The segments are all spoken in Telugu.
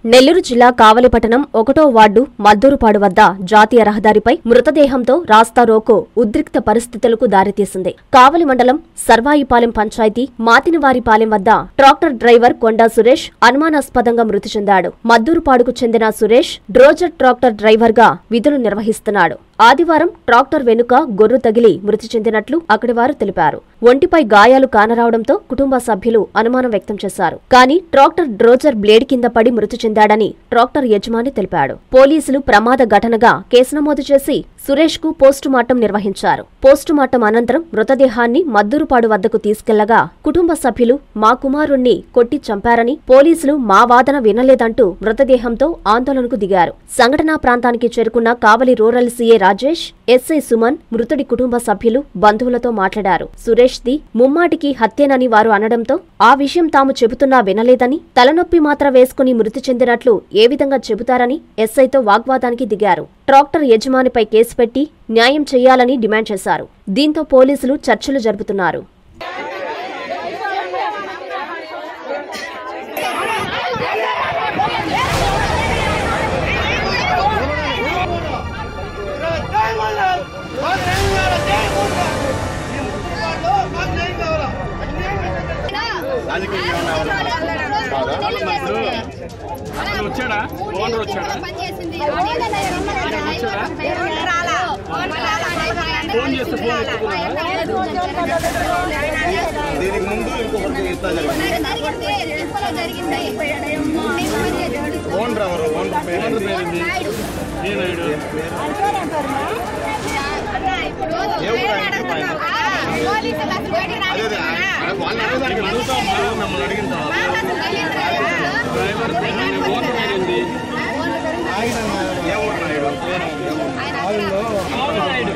నెల్లూరు జిల్లా కావలిపట్టణం ఒకటో వార్డు మద్దూరుపాడు వద్ద జాతీయ రహదారిపై మృతదేహంతో రాస్తా రోకో ఉద్రిక్త పరిస్థితులకు దారితీసింది కావలి మండలం సర్వాయిపాలెం పంచాయతీ మాతినవారిపాలెం వద్ద ట్రాక్టర్ డ్రైవర్ కొండా సురేష్ అనుమానాస్పదంగా మృతి చెందాడు మద్దూరుపాడుకు చెందిన సురేష్ డ్రోజర్ ట్రాక్టర్ డ్రైవర్ గా విధులు నిర్వహిస్తున్నాడు ఆదివారం ట్రాక్టర్ వెనుక గొర్రు తగిలి మృతి చెందినట్లు అక్కడి వారు తెలిపారు ఒంటిపై గాయాలు కానరావడంతో కుటుంబ సభ్యులు అనుమానం వ్యక్తం చేశారు కానీ ట్రాక్టర్ డ్రోజర్ బ్లేడ్ కింద పడి మృతి చెందాడని ట్రాక్టర్ యజమాని తెలిపాడు పోలీసులు ప్రమాద ఘటనగా కేసు నమోదు చేసి సురేష్ కు పోస్టుమార్టం నిర్వహించారు పోస్టుమార్టం అనంతరం మృతదేహాన్ని మద్దూరుపాడు వద్దకు తీసుకెళ్లగా కుటుంబ సభ్యులు మా కుమారుణ్ణి కొట్టి చంపారని పోలీసులు మా వాదన వినలేదంటూ మృతదేహంతో ఆందోళనకు దిగారు సంఘటనా ప్రాంతానికి చేరుకున్న Kavali rural CA Rajesh SI Suman మృతుడి కుటుంబ సభ్యులు బంధువులతో మాట్లాడారు సురేష్ ది ముమ్మాటికి హత్యేనని వారు అనడంతో ఆ విషయం తాము చెబుతున్నా వినలేదని తలనొప్పి మాత్ర వేసుకుని మృతి చెందినట్లు ఏ విధంగా చెబుతారని ఎస్ఐతో వాగ్వాదానికి దిగారు ట్రాక్టర్ యజమానిపై కేసు పెట్టి న్యాయం చేయాలని డిమాండ్ చేశారు దీంతో పోలీసులు చర్చలు జరుపుతున్నారు అతను వచ్చాడా ఓనర్ వచ్చాడా ఫోన్ చేస్తే ఫోన్ ఎత్తుకున్నాడా దీనికి ముందు ఇంకొకరికి ఇస్తా జరిగింది ఓన్ ఎవరు ఓన్ ఓనర్ పేరేంటి ఏ నాయుడు అదే అదే ఆయన వాళ్ళని అడగడానికి అడుగుతాం మమ్మల్ని అడిగిన తర్వాత డ్రైవర్ పేరేంటి ఓనర్ పేరేంటి ఏ ఊరు నాయుడు అవును Naidu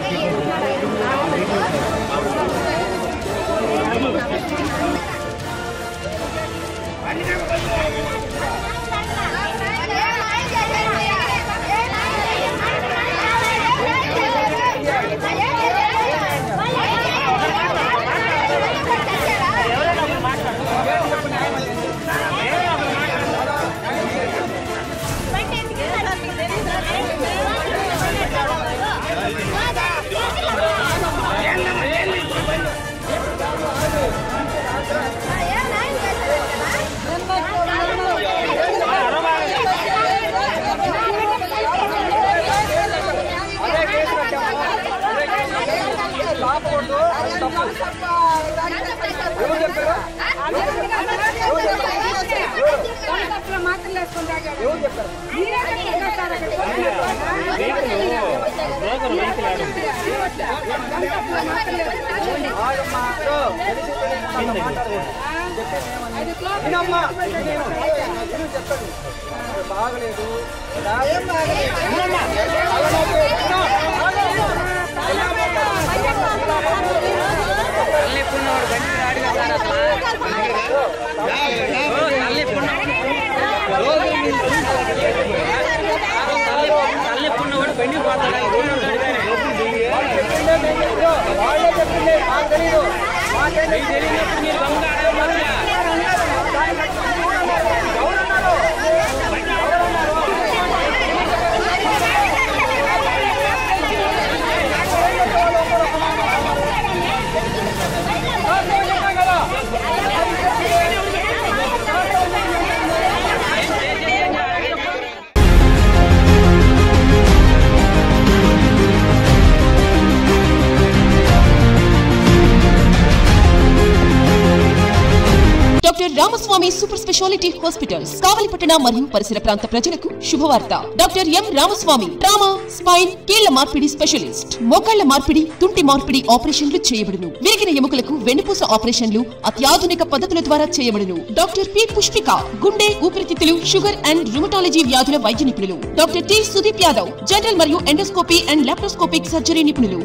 doctor Ramaswamy super speciality hospitals కావలిపట్టణ మరియు పరిసర ప్రాంత ప్రజలకు శుభవార్త doctor M Ramaswamy trauma spine కీళ్ల మార్పిడి స్పెషలిస్ట్ మోకాళ్ల మార్పిడి తుంటి మార్పిడి ఆపరేషన్లు చేయబడును విరిగిన ఎముకలకు వెన్నుపూస ఆపరేషన్లు అత్యాధునిక పద్ధతుల ద్వారా చేయబడును డాక్టర్ పి పుష్పిక గుండె ఊపిరితిత్తులు షుగర్ అండ్ రుమటాలజీ వ్యాధుల వైద్య నిపుణులు doctor T Sudeep Yadav general మరియు ఎండోస్కోపీ అండ్ లాప్రోస్కోపిక్ సర్జరీ నిపుణులు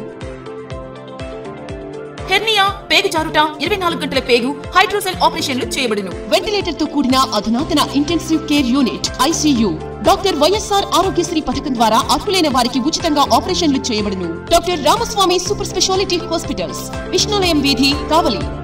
హెర్నియా పేగు జారుట ఇరవై నాలుగు గంటల పేగు హైడ్రోసెల్ ఆపరేషన్లు చేయబడును వెంటిలేటర్ తో కూడిన అధునాతన intensive care unit ICU doctor YSR Aarogyasri పథకం ద్వారా అర్హులైన వారికి ఉచితంగా ఆపరేషన్లు చేయబడును doctor Ramaswamy super speciality hospitals Vishnulayam వీధి కావలి